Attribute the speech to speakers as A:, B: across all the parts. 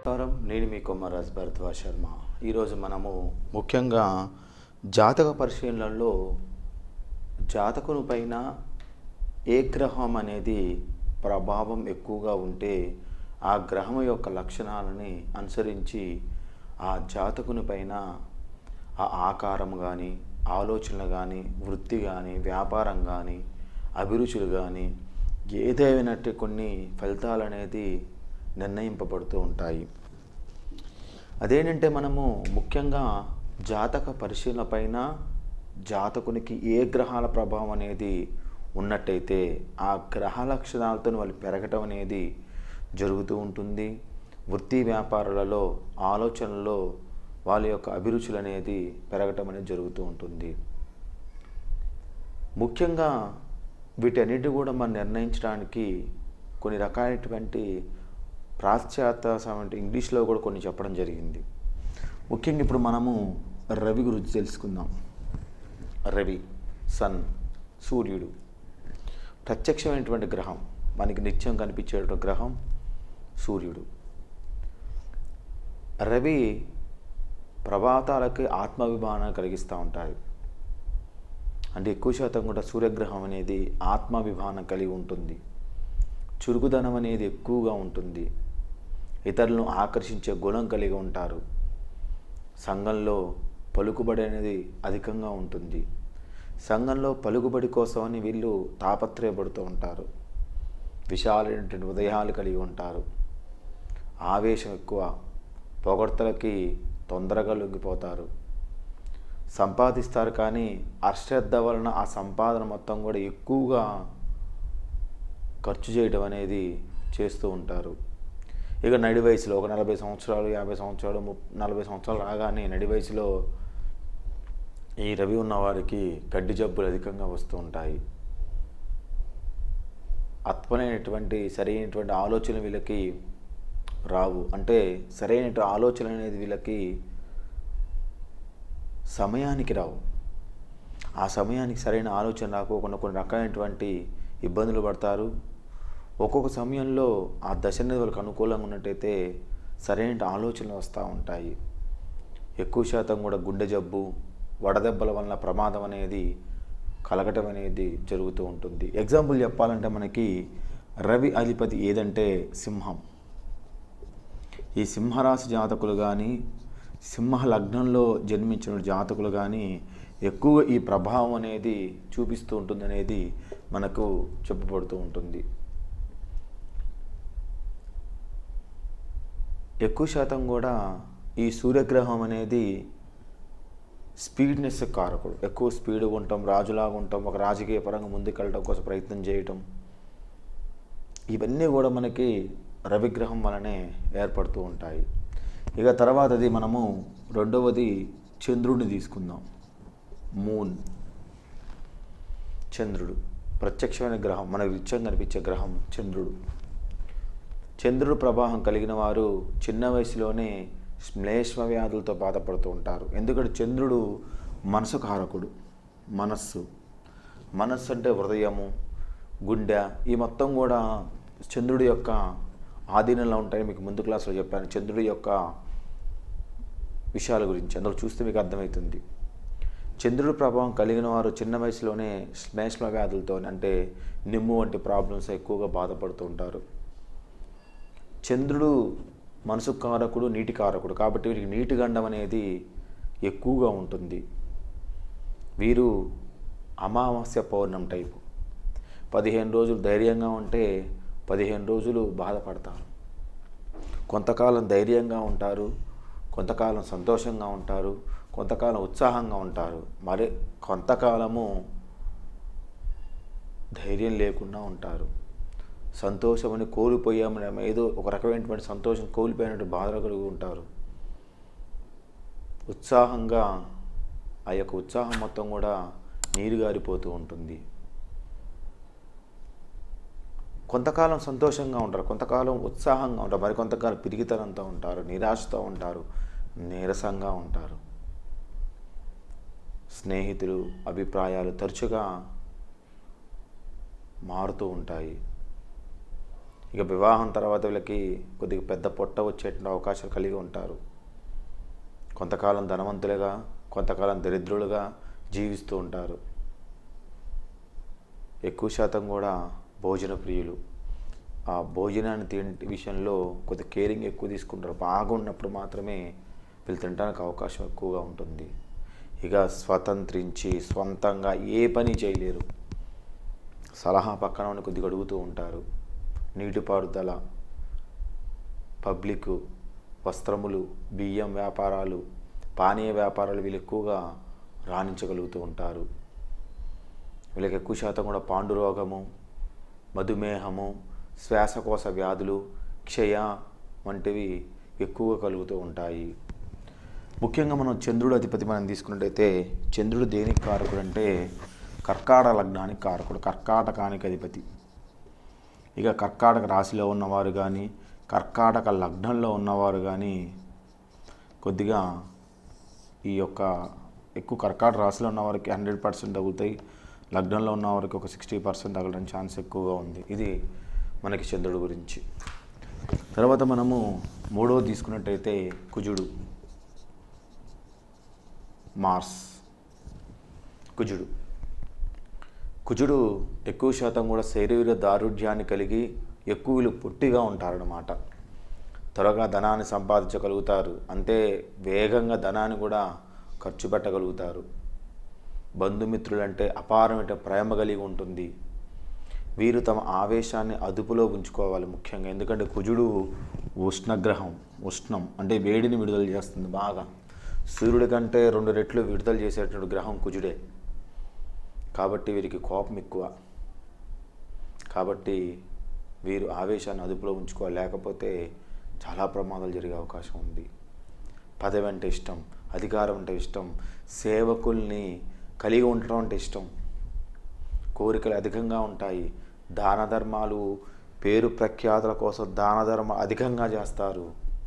A: నమస్కారం నేను మీ కుమారాజ్ భరద్వాజ్ శర్మ ఈరోజు మనము ముఖ్యంగా జాతక పరిశీలనలో జాతకుని పైన ఏ గ్రహం అనేది ప్రభావం ఎక్కువగా ఉంటే ఆ గ్రహం యొక్క లక్షణాలని అనుసరించి ఆ జాతకుని పైన ఆ ఆకారం కానీ ఆలోచనలు కానీ వృత్తి కానీ వ్యాపారం కానీ అభిరుచులు కానీ ఏదైనట్టు కొన్ని ఫలితాలు అనేది నిర్ణయింపబడుతూ ఉంటాయి అదేంటంటే మనము ముఖ్యంగా జాతక పరిశీలన పైన జాతకునికి ఏ గ్రహాల ప్రభావం అనేది ఉన్నట్టయితే ఆ గ్రహ లక్షణాలతో వాళ్ళు పెరగటం అనేది జరుగుతూ ఉంటుంది వృత్తి వ్యాపారాలలో ఆలోచనలో వాళ్ళ యొక్క అభిరుచులు అనేది పెరగటం అనేది జరుగుతూ ఉంటుంది ముఖ్యంగా వీటన్నిటి కూడా మనం నిర్ణయించడానికి కొన్ని రకాలైనటువంటి పాశ్చాత్య సమ- ఇంగ్లీష్లో కూడా కొన్ని చెప్పడం జరిగింది ముఖ్యంగా ఇప్పుడు మనము రవి గురించి తెలుసుకుందాం రవి సన్ సూర్యుడు ప్రత్యక్షమైనటువంటి గ్రహం మనకి నిత్యం కనిపించేటువంటి గ్రహం సూర్యుడు రవి ప్రభాతాలకి ఆత్మాభిమానం కలిగిస్తూ ఉంటాయి అంటే ఎక్కువ శాతం కూడా సూర్యగ్రహం అనేది ఆత్మాభిమానం కలిగి ఉంటుంది చురుకుదనం అనేది ఎక్కువగా ఉంటుంది ఇతరులను ఆకర్షించే గుణం కలిగి ఉంటారు సంఘంలో పలుకుబడి అనేది అధికంగా ఉంటుంది సంఘంలో పలుకుబడి కోసమని వీళ్ళు తాపత్రయపడుతూ ఉంటారు విశాలమైనటువంటి ఉదయాలు కలిగి ఉంటారు ఆవేశం ఎక్కువ పొగడ్తలకి తొందరగా లొంగిపోతారు సంపాదిస్తారు కానీ అశ్రద్ధ వలన ఆ సంపాదన మొత్తం కూడా ఎక్కువగా ఖర్చు చేయడం అనేది చేస్తూ ఉంటారు ఇక నడి వయసులో ఒక నలభై సంవత్సరాలు యాభై సంవత్సరాలు ముప్ నలభై సంవత్సరాలు రాగానే నడి వయసులో ఈ రవి ఉన్న వారికి గడ్డి జబ్బులు అధికంగా వస్తూ ఉంటాయి అత్మనైనటువంటి సరైనటువంటి ఆలోచన వీళ్ళకి రావు అంటే సరైన ఆలోచన అనేది వీళ్ళకి సమయానికి రావు ఆ సమయానికి సరైన ఆలోచన రాకోకుండా కొన్ని రకాలైనటువంటి ఇబ్బందులు పడతారు ఒక్కొక్క సమయంలో ఆ దశ అనేది వాళ్ళకి అనుకూలంగా ఉన్నట్టయితే సరైన ఆలోచనలు వస్తూ ఉంటాయి ఎక్కువ శాతం కూడా గుండె జబ్బు వడదెబ్బల వలన ప్రమాదం అనేది కలగటం అనేది జరుగుతూ ఉంటుంది ఎగ్జాంపుల్ చెప్పాలంటే మనకి రవి అధిపతి ఏదంటే సింహం ఈ సింహరాశి జాతకులు కానీ సింహ లగ్నంలో జన్మించిన జాతకులు కానీ ఎక్కువగా ఈ ప్రభావం అనేది చూపిస్తూ ఉంటుంది అనేది మనకు చెప్పబడుతూ ఉంటుంది ఎక్కువ శాతం కూడా ఈ సూర్యగ్రహం అనేది స్పీడ్నెస్ కారకుడు ఎక్కువ స్పీడ్ ఉంటాం రాజులాగా ఉంటాం ఒక రాజకీయ పరంగా ముందుకెళ్ళడం కోసం ప్రయత్నం చేయటం ఇవన్నీ కూడా మనకి రవిగ్రహం వలనే ఏర్పడుతూ ఉంటాయి ఇక తర్వాతది మనము రెండవది చంద్రుడిని తీసుకుందాం మూన్ చంద్రుడు ప్రత్యక్షమైన గ్రహం మనకు నిత్యం కనిపించే గ్రహం చంద్రుడు చంద్రుడు ప్రవాహం కలిగిన వారు చిన్న వయసులోనే శ్లేష్మ వ్యాధులతో బాధపడుతూ ఉంటారు ఎందుకంటే చంద్రుడు మనసు కారకుడు మనస్సు మనస్సు అంటే హృదయము గుండె ఈ మొత్తం కూడా చంద్రుడి యొక్క ఆధీనంలో ఉంటాయి మీకు ముందు క్లాస్లో చెప్పాను చంద్రుడి యొక్క విషయాల గురించి అందులో చూస్తే మీకు అర్థమవుతుంది చంద్రుడి ప్రభావం కలిగిన వారు చిన్న వయసులోనే శ్లేష్మ వ్యాధులతో అంటే నిమ్ము వంటి ప్రాబ్లమ్స్ ఎక్కువగా బాధపడుతూ ఉంటారు చంద్రుడు మనసు కారకుడు నీటి కారకుడు కాబట్టి వీరికి నీటి గండం అనేది ఎక్కువగా ఉంటుంది వీరు అమావాస్య పౌర్ణం టైపు పదిహేను రోజులు ధైర్యంగా ఉంటే పదిహేను రోజులు బాధపడతారు కొంతకాలం ధైర్యంగా ఉంటారు కొంతకాలం సంతోషంగా ఉంటారు కొంతకాలం ఉత్సాహంగా ఉంటారు మరి కొంతకాలము ధైర్యం లేకుండా ఉంటారు సంతోషమని కోల్పోయామని ఏదో ఒక రకమైనటువంటి సంతోషం కోల్పోయినట్టు బాధలు కలిగి ఉంటారు ఉత్సాహంగా ఆ యొక్క ఉత్సాహం మొత్తం కూడా నీరు గారిపోతూ ఉంటుంది కొంతకాలం సంతోషంగా ఉంటారు కొంతకాలం ఉత్సాహంగా ఉంటారు మరి కొంతకాలం పిరిగితనంతో ఉంటారు నిరాశతో ఉంటారు నీరసంగా ఉంటారు స్నేహితులు అభిప్రాయాలు తరచుగా మారుతూ ఉంటాయి ఇక వివాహం తర్వాత వీళ్ళకి కొద్దిగా పెద్ద పొట్ట వచ్చేటువంటి అవకాశాలు కలిగి ఉంటారు కొంతకాలం ధనవంతులుగా కొంతకాలం దరిద్రులుగా జీవిస్తూ ఉంటారు ఎక్కువ శాతం కూడా భోజన ప్రియులు ఆ భోజనాన్ని తినే విషయంలో కొద్ది కేరింగ్ ఎక్కువ తీసుకుంటారు బాగున్నప్పుడు మాత్రమే వీళ్ళు తినడానికి అవకాశం ఎక్కువగా ఉంటుంది ఇక స్వతంత్రించి స్వంతంగా ఏ పని చేయలేరు సలహా పక్కన ఉండి కొద్దిగా అడుగుతూ ఉంటారు నీటిపారుదల పబ్లిక్ వస్త్రములు బియ్యం వ్యాపారాలు పానీయ వ్యాపారాలు వీళ్ళు ఎక్కువగా రాణించగలుగుతూ ఉంటారు వీళ్ళకి ఎక్కువ శాతం కూడా పాండురోగము మధుమేహము శ్వాసకోశ వ్యాధులు క్షయ వంటివి ఎక్కువగా కలుగుతూ ఉంటాయి ముఖ్యంగా మనం చంద్రుడు అధిపతి మనం తీసుకున్నట్టయితే చంద్రుడు దేనికి కారకుడు అంటే కర్కాట లగ్నానికి కారకుడు కర్కాటకానికి అధిపతి ఇక కర్కాటక రాశిలో ఉన్నవారు కానీ కర్కాటక లగ్నంలో ఉన్నవారు కానీ కొద్దిగా ఈ యొక్క ఎక్కువ కర్కాటక రాశిలో ఉన్నవారికి హండ్రెడ్ పర్సెంట్ తగులుతాయి లగ్నంలో ఉన్నవారికి ఒక సిక్స్టీ పర్సెంట్ తగలడానికి ఛాన్స్ ఎక్కువగా ఉంది ఇది మనకి చంద్రుడు గురించి తర్వాత మనము మూడవ తీసుకున్నట్టయితే కుజుడు మార్స్ కుజుడు కుజుడు ఎక్కువ శాతం కూడా శరీర దారుఢ్యాన్ని కలిగి ఎక్కువ వీళ్ళు పొట్టిగా ఉంటారన్నమాట త్వరగా ధనాన్ని సంపాదించగలుగుతారు అంతే వేగంగా ధనాన్ని కూడా ఖర్చు పెట్టగలుగుతారు బంధుమిత్రులంటే అపారమైన ప్రేమ కలిగి ఉంటుంది వీరు తమ ఆవేశాన్ని అదుపులో ఉంచుకోవాలి ముఖ్యంగా ఎందుకంటే కుజుడు ఉష్ణగ్రహం ఉష్ణం అంటే వేడిని విడుదల చేస్తుంది బాగా సూర్యుడి కంటే రెండు రెట్లు విడుదల చేసేటువంటి గ్రహం కుజుడే కాబట్టి వీరికి కోపం ఎక్కువ కాబట్టి వీరు ఆవేశాన్ని అదుపులో ఉంచుకోవాలి లేకపోతే చాలా ప్రమాదాలు జరిగే అవకాశం ఉంది పదవి అంటే ఇష్టం అధికారం అంటే ఇష్టం సేవకుల్ని కలిగి ఉండటం అంటే ఇష్టం కోరికలు అధికంగా ఉంటాయి దాన ధర్మాలు పేరు ప్రఖ్యాతుల కోసం దాన ధర్మ అధికంగా చేస్తారు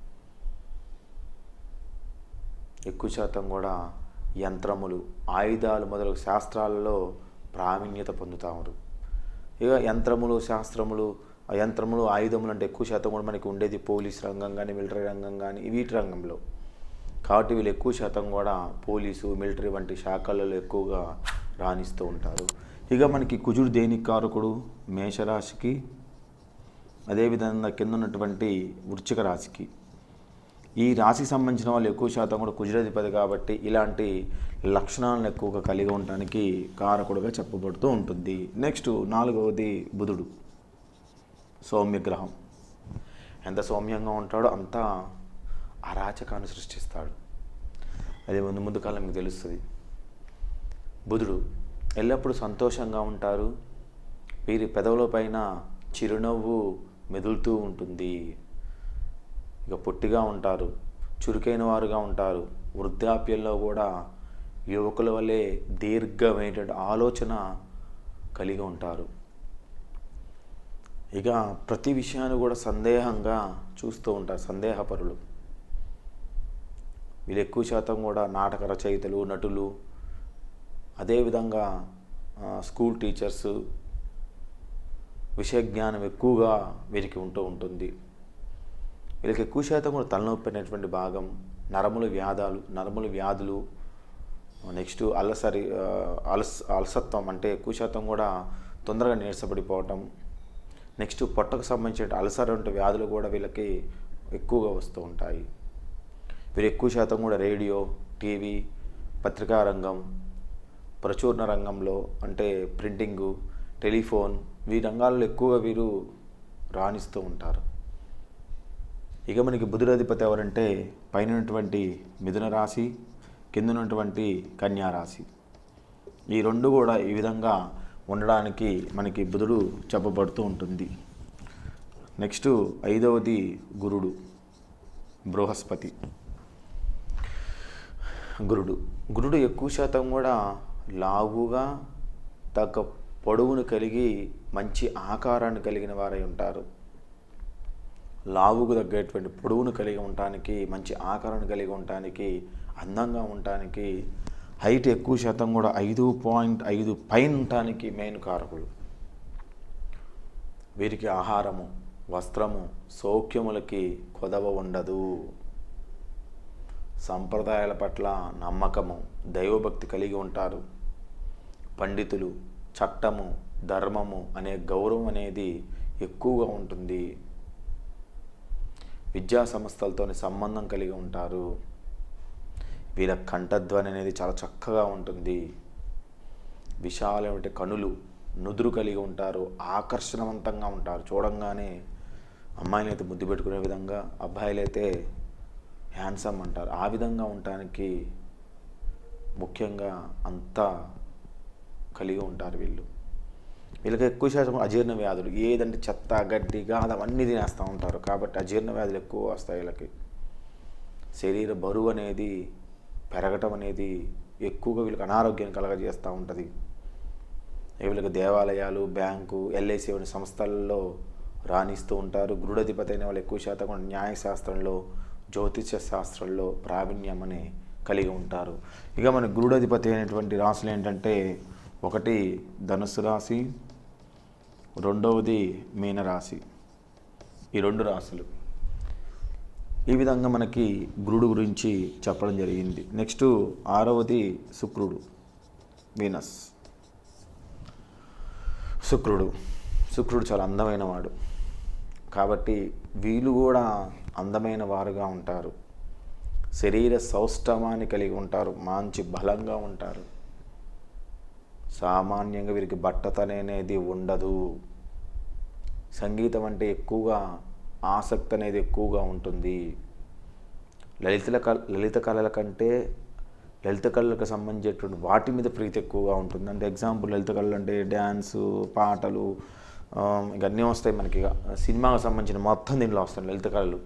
A: ఎక్కువ శాతం కూడా యంత్రములు ఆయుధాలు మొదలగు శాస్త్రాలలో ప్రావీణ్యత పొందుతారు ఇక యంత్రములు శాస్త్రములు ఆ యంత్రములు ఆయుధములు అంటే ఎక్కువ శాతం కూడా మనకి ఉండేది పోలీస్ రంగం కానీ మిలిటరీ రంగం కానీ వీటి రంగంలో కాబట్టి వీళ్ళు ఎక్కువ శాతం కూడా పోలీసు మిలిటరీ వంటి శాఖలలో ఎక్కువగా రాణిస్తూ ఉంటారు ఇక మనకి కుజుడు దేనికి కారకుడు మేషరాశికి అదేవిధంగా కింద ఉన్నటువంటి వృశ్చిక రాశికి ఈ రాశికి సంబంధించిన వాళ్ళు ఎక్కువ శాతం కూడా కుజురాధిపతి కాబట్టి ఇలాంటి లక్షణాలను ఎక్కువగా కలిగి ఉండటానికి కారకుడుగా చెప్పబడుతూ ఉంటుంది నెక్స్ట్ నాలుగవది బుధుడు సౌమ్యగ్రహం ఎంత సౌమ్యంగా ఉంటాడో అంత అరాచకాన్ని సృష్టిస్తాడు అది ముందు ముందు కాలం మీకు తెలుస్తుంది బుధుడు ఎల్లప్పుడూ సంతోషంగా ఉంటారు వీరి పెదవుల పైన చిరునవ్వు మెదులుతూ ఉంటుంది ఇక పొట్టిగా ఉంటారు చురుకైన వారుగా ఉంటారు వృద్ధాప్యంలో కూడా యువకుల వల్లే దీర్ఘమైనటువంటి ఆలోచన కలిగి ఉంటారు ఇక ప్రతి విషయాన్ని కూడా సందేహంగా చూస్తూ ఉంటారు సందేహపరులు వీళ్ళు ఎక్కువ శాతం కూడా నాటక రచయితలు నటులు అదేవిధంగా ఆ, స్కూల్ టీచర్స్ విషయ జ్ఞానం ఎక్కువగా వీరికి ఉంటూ ఉంటుంది వీళ్ళకి ఎక్కువ శాతం కూడా తలనొప్పి అనేటువంటి భాగం నరముల వ్యాధాలు నరముల వ్యాధులు నెక్స్ట్ అలసరి ఆ, అలస అలసత్వం అంటే ఎక్కువ శాతం కూడా తొందరగా నీరసపడిపోవటం నెక్స్ట్ పొట్టకు సంబంధించిన అలసర వంటి వ్యాధులు కూడా వీళ్ళకి ఎక్కువగా వస్తూ ఉంటాయి వీరు ఎక్కువ శాతం కూడా రేడియో టీవీ పత్రికా రంగం ప్రచురణ రంగంలో అంటే ప్రింటింగు టెలిఫోన్ ఈ రంగాల్లో ఎక్కువగా వీరు రాణిస్తూ ఉంటారు ఇక మనకి బుధురాధిపతి ఎవరంటే పైన ఉన్నటువంటి మిథున రాశి కింద ఉన్నటువంటి కన్యా రాశి ఈ రెండు కూడా ఈ విధంగా ఉండడానికి మనకి బుధుడు చెప్పబడుతూ ఉంటుంది నెక్స్ట్ ఐదవది గురుడు బృహస్పతి గురుడు గురుడు ఎక్కువ శాతం కూడా లావుగా తగ్గ పొడవును కలిగి మంచి ఆకారాన్ని కలిగిన వారై ఉంటారు లావుకు తగ్గేటువంటి పొడవును కలిగి ఉండటానికి మంచి ఆకారాన్ని కలిగి ఉండటానికి అందంగా ఉండటానికి హైట్ ఎక్కువ శాతం కూడా ఐదు పాయింట్ ఐదు పైన ఉండటానికి మెయిన్ కారకులు వీరికి ఆహారము వస్త్రము సౌఖ్యములకి కొదవ ఉండదు సంప్రదాయాల పట్ల నమ్మకము దైవభక్తి కలిగి ఉంటారు పండితులు చట్టము ధర్మము అనే గౌరవం అనేది ఎక్కువగా ఉంటుంది విద్యా సంస్థలతో సంబంధం కలిగి ఉంటారు వీళ్ళ కంఠధ్వని అనేది చాలా చక్కగా ఉంటుంది విశాలమైన కనులు నుదురు కలిగి ఉంటారు ఆకర్షణవంతంగా ఉంటారు చూడంగానే అమ్మాయిలు అయితే ముద్దు పెట్టుకునే విధంగా అబ్బాయిలైతే హ్యాండ్సమ్ అంటారు ఆ విధంగా ఉండటానికి ముఖ్యంగా అంతా కలిగి ఉంటారు వీళ్ళు వీళ్ళకి ఎక్కువ శాతం అజీర్ణ వ్యాధులు ఏదంటే చెత్త గడ్డి గాథ అవన్నీ తినేస్తూ ఉంటారు కాబట్టి అజీర్ణ వ్యాధులు ఎక్కువ వస్తాయి వీళ్ళకి శరీర బరువు అనేది పెరగటం అనేది ఎక్కువగా వీళ్ళకి అనారోగ్యాన్ని కలగజేస్తూ ఉంటుంది వీళ్ళకి దేవాలయాలు బ్యాంకు ఎల్ఐసి వంటి సంస్థల్లో రాణిస్తూ ఉంటారు గృఢధిపతి అయిన వాళ్ళు ఎక్కువ శాతం కూడా న్యాయశాస్త్రంలో జ్యోతిష శాస్త్రంలో ప్రావీణ్యం అని కలిగి ఉంటారు ఇక మన గృఢధిపతి అయినటువంటి రాశులు ఏంటంటే ఒకటి ధనుసు రాశి రెండవది మీనరాశి ఈ రెండు రాశులు ఈ విధంగా మనకి గురుడు గురించి చెప్పడం జరిగింది నెక్స్ట్ ఆరవది శుక్రుడు వీనస్ శుక్రుడు శుక్రుడు చాలా అందమైన వాడు కాబట్టి వీళ్ళు కూడా అందమైన వారుగా ఉంటారు శరీర సౌష్ఠవాన్ని కలిగి ఉంటారు మంచి బలంగా ఉంటారు సామాన్యంగా వీరికి బట్టతనే అనేది ఉండదు సంగీతం అంటే ఎక్కువగా ఆసక్తి అనేది ఎక్కువగా ఉంటుంది లలిత కళ లలిత కళల కంటే లలిత కళలకు సంబంధించేటువంటి వాటి మీద ప్రీతి ఎక్కువగా ఉంటుంది అంటే ఎగ్జాంపుల్ లలిత కళలు అంటే డ్యాన్సు పాటలు ఆ, ఇక అన్నీ వస్తాయి మనకి ఇక సినిమాకు సంబంధించిన మొత్తం దీంట్లో వస్తాయి లలిత కళలు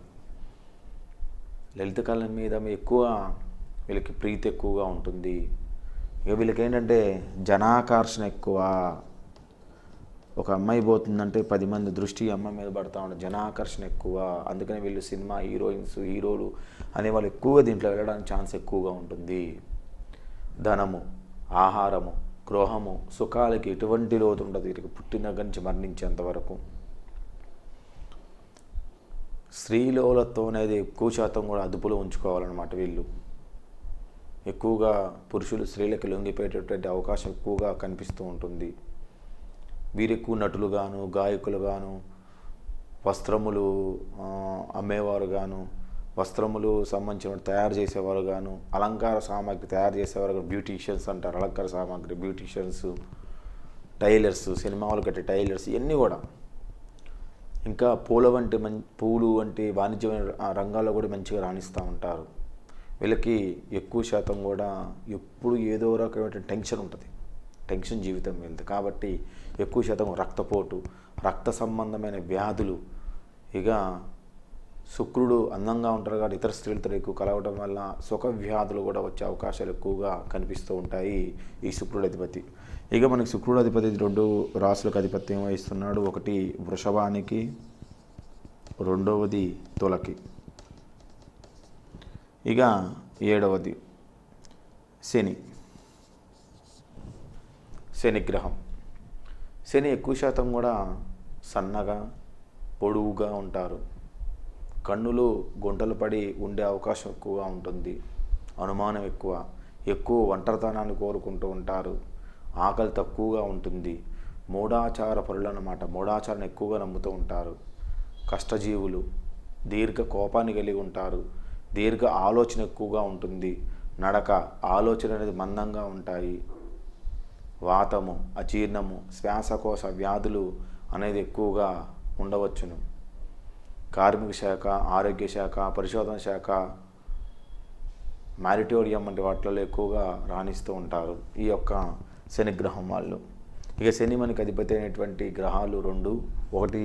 A: లలిత కళల మీద ఎక్కువ వీళ్ళకి ప్రీతి ఎక్కువగా ఉంటుంది ఇక వీళ్ళకి ఏంటంటే జనాకర్షణ ఎక్కువ ఒక అమ్మాయి పోతుందంటే పది మంది దృష్టి ఈ అమ్మాయి మీద పడతా ఉంటుంది జనాకర్షణ ఎక్కువ అందుకని వీళ్ళు సినిమా హీరోయిన్స్ హీరోలు అనే వాళ్ళు ఎక్కువగా దీంట్లో వెళ్ళడానికి ఛాన్స్ ఎక్కువగా ఉంటుంది ధనము ఆహారము గృహము సుఖాలకి ఎటువంటి లోటు ఉండదు వీరికి పుట్టిన దగ్గర నుంచి మరణించేంత వరకు స్త్రీలోలతో అనేది ఎక్కువ శాతం కూడా అదుపులో ఉంచుకోవాలన్నమాట వీళ్ళు ఎక్కువగా పురుషులు స్త్రీలకు లొంగిపోయేటటువంటి అవకాశం ఎక్కువగా కనిపిస్తూ ఉంటుంది వీరు ఎక్కువ నటులుగాను గాయకులుగాను వస్త్రములు ఆ, అమ్మేవారు గాను వస్త్రములు సంబంధించిన తయారు చేసేవారు గాను అలంకార సామాగ్రి తయారు చేసేవారు గాను బ్యూటీషియన్స్ అంటారు అలంకార సామాగ్రి బ్యూటీషియన్స్ టైలర్స్ సినిమాలు కట్టే టైలర్స్ ఇవన్నీ కూడా ఇంకా పూల వంటి మం పూలు వంటి వాణిజ్యమైన ఆ రంగాల్లో కూడా మంచిగా రాణిస్తూ ఉంటారు వీళ్ళకి ఎక్కువ శాతం కూడా ఎప్పుడు ఏదో రకమైన టెన్షన్ ఉంటుంది టెన్షన్ జీవితం వెళ్తుంది కాబట్టి ఎక్కువ శాతం రక్తపోటు రక్త సంబంధమైన వ్యాధులు ఇక శుక్రుడు అందంగా ఉంటారు కాబట్టి ఇతర స్త్రీలతో ఎక్కువ కలవడం వల్ల సుఖ వ్యాధులు కూడా వచ్చే అవకాశాలు ఎక్కువగా కనిపిస్తూ ఉంటాయి ఈ శుక్రుడు అధిపతి ఇక మనకి శుక్రుడు అధిపతి రెండు రాసులకు అధిపత్యం వహిస్తున్నాడు ఒకటి వృషభానికి రెండవది తులకి ఇక ఏడవది శని శని గ్రహం శని ఎక్కువ శాతం కూడా సన్నగా పొడువుగా ఉంటారు కన్నులు గుంటలు పడి ఉండే అవకాశం ఎక్కువగా ఉంటుంది అనుమానం ఎక్కువ ఎక్కువ ఒంటరితనాన్ని కోరుకుంటూ ఉంటారు ఆకలి తక్కువగా ఉంటుంది మూఢాచార పరులు అన్నమాట మూఢాచారాన్ని ఎక్కువగా నమ్ముతూ ఉంటారు కష్టజీవులు దీర్ఘ కోపాన్ని కలిగి ఉంటారు దీర్ఘ ఆలోచన ఎక్కువగా ఉంటుంది నడక ఆలోచన అనేది మందంగా ఉంటాయి వాతము అజీర్ణము శ్వాసకోశ వ్యాధులు అనేది ఎక్కువగా ఉండవచ్చును కార్మిక శాఖ ఆరోగ్య శాఖ పరిశోధన శాఖ మ్యారిటోరియం వంటి వాటిలో ఎక్కువగా రాణిస్తూ ఉంటారు ఈ యొక్క శని గ్రహం వాళ్ళు ఇక శని మనకి అధిపతి అయినటువంటి గ్రహాలు రెండు ఒకటి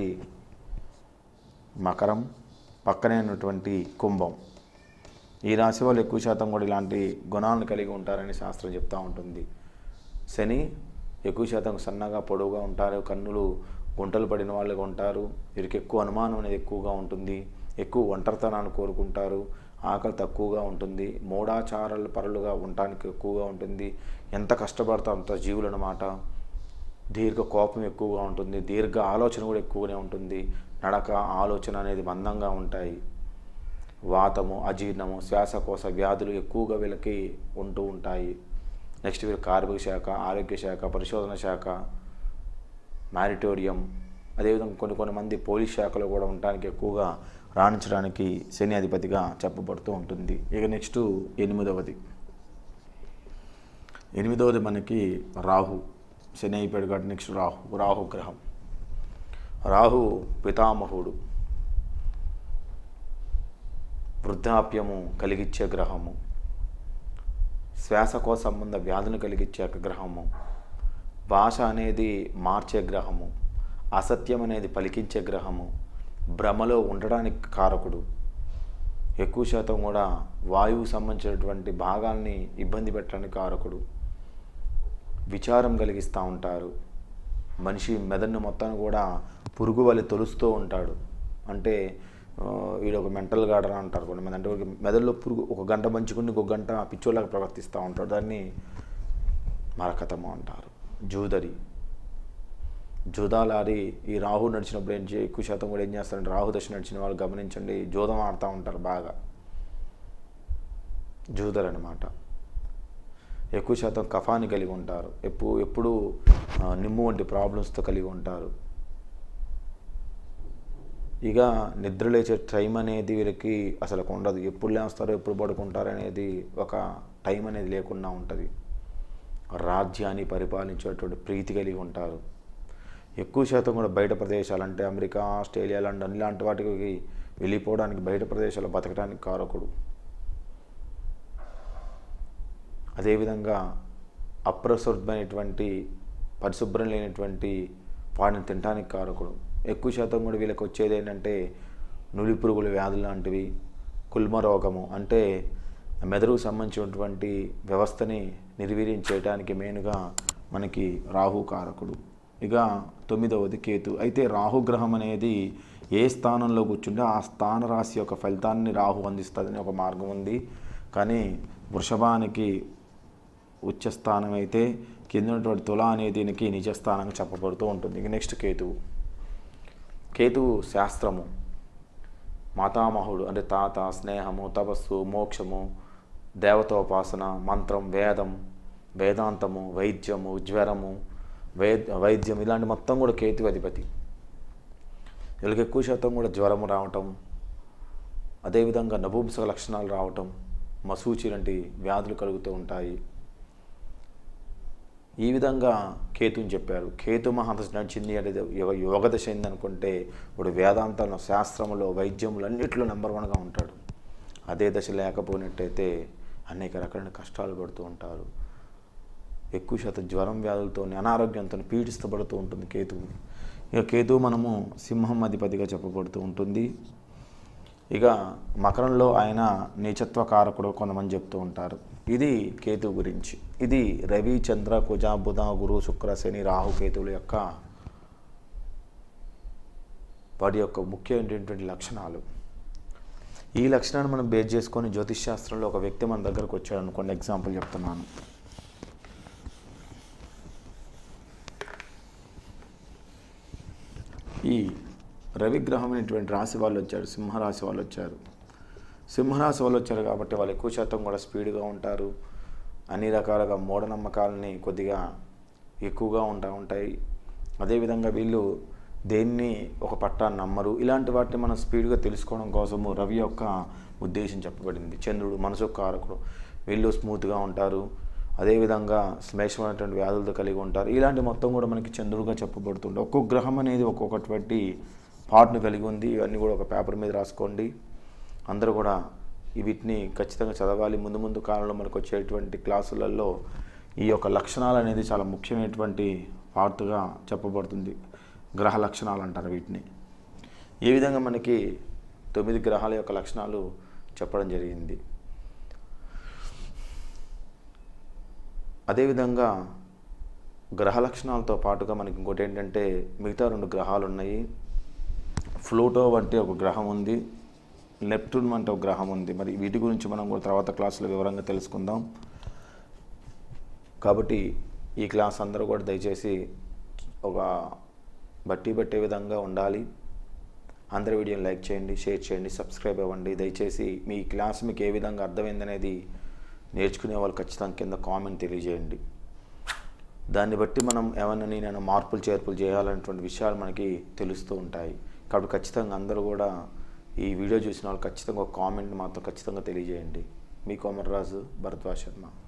A: మకరం పక్కనే ఉన్నటువంటి కుంభం ఈ రాశి వాళ్ళు ఎక్కువ శాతం కూడా ఇలాంటి గుణాలను కలిగి ఉంటారని శాస్త్రం చెప్తూ ఉంటుంది శని ఎక్కువ శాతం సన్నగా పొడవుగా ఉంటారు కన్నులు గుంటలు పడిన వాళ్ళుగా ఉంటారు వీరికి ఎక్కువ అనుమానం అనేది ఎక్కువగా ఉంటుంది ఎక్కువ ఒంటరితనాన్ని కోరుకుంటారు ఆకలి తక్కువగా ఉంటుంది మూఢాచారాల పరులుగా ఉండటానికి ఎక్కువగా ఉంటుంది ఎంత కష్టపడతా అంత జీవులు అన్నమాట దీర్ఘ కోపం ఎక్కువగా ఉంటుంది దీర్ఘ ఆలోచన కూడా ఎక్కువగానే ఉంటుంది నడక ఆలోచన అనేది మందంగా ఉంటాయి వాతము అజీర్ణము శ్వాసకోశ వ్యాధులు ఎక్కువగా వీళ్ళకి ఉంటూ ఉంటాయి నెక్స్ట్ వీళ్ళు కార్మిక శాఖ ఆరోగ్య శాఖ పరిశోధన శాఖ మ్యారిటోరియం అదేవిధంగా కొన్ని కొన్ని మంది పోలీస్ శాఖలో కూడా ఉండడానికి ఎక్కువగా రాణించడానికి శని అధిపతిగా చెప్పబడుతూ ఉంటుంది ఇక నెక్స్ట్ ఎనిమిదవది ఎనిమిదవది మనకి రాహు శని అయిపోయాడు కాబట్టి నెక్స్ట్ రాహు రాహు గ్రహం రాహు పితామహుడు వృద్ధాప్యము కలిగించే గ్రహము శ్వాసకోశ సంబంధ వ్యాధులు కలిగించే గ్రహము భాష అనేది మార్చే గ్రహము అసత్యం అనేది పలికించే గ్రహము భ్రమలో ఉండడానికి కారకుడు ఎక్కువ శాతం కూడా వాయువు సంబంధించినటువంటి భాగాల్ని ఇబ్బంది పెట్టడానికి కారకుడు విచారం కలిగిస్తూ ఉంటారు మనిషి మెదడును మొత్తాన్ని కూడా పురుగు వలి తొలుస్తూ ఉంటాడు అంటే ఆ, వీడు ఒక మెంటల్ గార్డెన్ అంటారు కొంతమంది అంటే ఒక మెదడులో పురుగు ఒక గంట మంచుకుని ఒక గంట పిచ్చోలాగా ప్రవర్తిస్తూ ఉంటాడు దాన్ని మరకతము అంటారు జూదరి జూదాలాడి ఈ రాహు నడిచినప్పుడు ఏం చే ఎక్కువ శాతం కూడా ఏం చేస్తారంటే రాహు దశ నడిచిన వాళ్ళు గమనించండి జూదం ఆడుతూ ఉంటారు బాగా జూదర్ అనమాట ఎక్కువ శాతం కఫాని కలిగి ఉంటారు ఎప్పుడు ఎప్పుడు ఆ, నిమ్ము వంటి ప్రాబ్లమ్స్తో కలిగి ఉంటారు ఇక నిద్ర లేచే టైం అనేది వీళ్ళకి అసలు ఉండదు ఎప్పుడు లేస్తారో ఎప్పుడు పడుకుంటారు అనేది ఒక టైం అనేది లేకుండా ఉంటుంది రాజ్యాన్ని పరిపాలించేటువంటి ప్రీతి కలిగి ఉంటారు ఎక్కువ శాతం కూడా బయట ప్రదేశాలు అంటే అమెరికా ఆస్ట్రేలియా లండన్ ఇలాంటి వాటికి వెళ్ళిపోవడానికి బయట ప్రదేశాలు బతకడానికి కారకుడు అదేవిధంగా అప్రశుద్ధమైనటువంటి పరిశుభ్రం లేనటువంటి వాటిని తినడానికి కారకుడు ఎక్కువ శాతం కూడా వీళ్ళకి వచ్చేది ఏంటంటే నులి పురుగుల వ్యాధులు లాంటివి కుల్మ రోగము అంటే మెదడుకు సంబంధించినటువంటి వ్యవస్థని నిర్వీర్యం చేయడానికి మెయిన్గా మనకి రాహు కారకుడు ఇక తొమ్మిదవది కేతు అయితే రాహుగ్రహం అనేది ఏ స్థానంలో కూర్చుంటే ఆ స్థాన రాశి యొక్క ఫలితాన్ని రాహు అందిస్తుందని ఒక మార్గం ఉంది కానీ వృషభానికి ఉచ్చ స్థానం అయితే కింద ఉన్నటువంటి తుల అనే దీనికి నిజ స్థానంగా చెప్పబడుతూ ఉంటుంది ఇక నెక్స్ట్ కేతువు కేతువు శాస్త్రము మాతామహుడు అంటే తాత స్నేహము తపస్సు మోక్షము దేవతోపాసన మంత్రం వేదం వేదాంతము వైద్యము జ్వరము వై వైద్యం ఇలాంటి మొత్తం కూడా కేతు అధిపతి వీళ్ళకి ఎక్కువ శాతం కూడా జ్వరము రావటం అదేవిధంగా నపుంసక లక్షణాలు రావటం మసూచి లాంటి వ్యాధులు కలుగుతూ ఉంటాయి ఈ విధంగా కేతుని చెప్పారు కేతు మహాదశ నడిచింది అనేది యోగ యోగ దశ అయింది అనుకుంటే ఇప్పుడు వేదాంతంలో శాస్త్రంలో వైద్యములు అన్నింటిలో నెంబర్ వన్గా ఉంటాడు అదే దశ లేకపోయినట్టయితే అనేక రకాలైన కష్టాలు పడుతూ ఉంటారు ఎక్కువ శాతం జ్వరం వ్యాధులతో అనారోగ్యంతో పీడిస్తబడుతూ ఉంటుంది కేతువు ఇక కేతువు మనము సింహం అధిపతిగా చెప్పబడుతూ ఉంటుంది ఇక మకరంలో ఆయన నీచత్వ కారకుడు కొంతమంది చెప్తూ ఉంటారు ఇది కేతు గురించి ఇది రవి చంద్ర కుజ బుధ గురు శుక్ర శని రాహు కేతువుల యొక్క వాటి యొక్క ముఖ్యమైనటువంటి లక్షణాలు ఈ లక్షణాన్ని మనం బేస్ చేసుకొని జ్యోతిష్ శాస్త్రంలో ఒక వ్యక్తి మన దగ్గరకు వచ్చాడు అనుకోండి ఎగ్జాంపుల్ చెప్తున్నాను ఈ రవిగ్రహం అనేటువంటి రాశి వాళ్ళు వచ్చారు సింహరాశి వాళ్ళు వచ్చారు సింహరాశి వాళ్ళు వచ్చారు కాబట్టి వాళ్ళు ఎక్కువ శాతం కూడా స్పీడ్గా ఉంటారు అన్ని రకాలుగా మూఢనమ్మకాలని కొద్దిగా ఎక్కువగా ఉంటా ఉంటాయి అదేవిధంగా వీళ్ళు దేన్ని ఒక పట్టాన్ని నమ్మరు ఇలాంటి వాటిని మనం స్పీడ్గా తెలుసుకోవడం కోసము రవి యొక్క ఉద్దేశం చెప్పబడింది చంద్రుడు మనసు కారకుడు వీళ్ళు స్మూత్గా ఉంటారు అదేవిధంగా శ్లేషమైనటువంటి వ్యాధులతో కలిగి ఉంటారు ఇలాంటి మొత్తం కూడా మనకి చంద్రుడుగా చెప్పబడుతుంది ఒక్కొక్క గ్రహం అనేది ఒక్కొక్కటి పార్ట్ను కలిగి ఉంది ఇవన్నీ కూడా ఒక పేపర్ మీద రాసుకోండి అందరూ కూడా ఈ వీటిని ఖచ్చితంగా చదవాలి ముందు ముందు కాలంలో మనకు వచ్చేటువంటి క్లాసులలో ఈ యొక్క లక్షణాలు అనేది చాలా ముఖ్యమైనటువంటి పార్ట్గా చెప్పబడుతుంది గ్రహ లక్షణాలు అంటారు వీటిని ఏ విధంగా మనకి తొమ్మిది గ్రహాల యొక్క లక్షణాలు చెప్పడం జరిగింది అదేవిధంగా గ్రహ లక్షణాలతో పాటుగా మనకి ఇంకోటి ఏంటంటే మిగతా రెండు గ్రహాలు ఉన్నాయి ఫ్లూటో వంటి ఒక గ్రహం ఉంది నెప్టూన్ వంటి ఒక గ్రహం ఉంది మరి వీటి గురించి మనం కూడా తర్వాత క్లాసులో వివరంగా తెలుసుకుందాం కాబట్టి ఈ క్లాస్ అందరూ కూడా దయచేసి ఒక బట్టి పట్టే విధంగా ఉండాలి అందరి వీడియోని లైక్ చేయండి షేర్ చేయండి సబ్స్క్రైబ్ అవ్వండి దయచేసి మీ క్లాస్ మీకు ఏ విధంగా అర్థమైందనేది నేర్చుకునే వాళ్ళు ఖచ్చితంగా కింద కామెంట్ తెలియజేయండి దాన్ని బట్టి మనం ఏమైనా నేను మార్పులు చేర్పులు చేయాలనేటువంటి విషయాలు మనకి తెలుస్తూ ఉంటాయి కాబట్టి ఖచ్చితంగా అందరూ కూడా ఈ వీడియో చూసిన వాళ్ళు ఖచ్చితంగా ఒక కామెంట్ మాత్రం ఖచ్చితంగా తెలియజేయండి మీ కోమర్రాజు భరద్వాజ్ శర్మ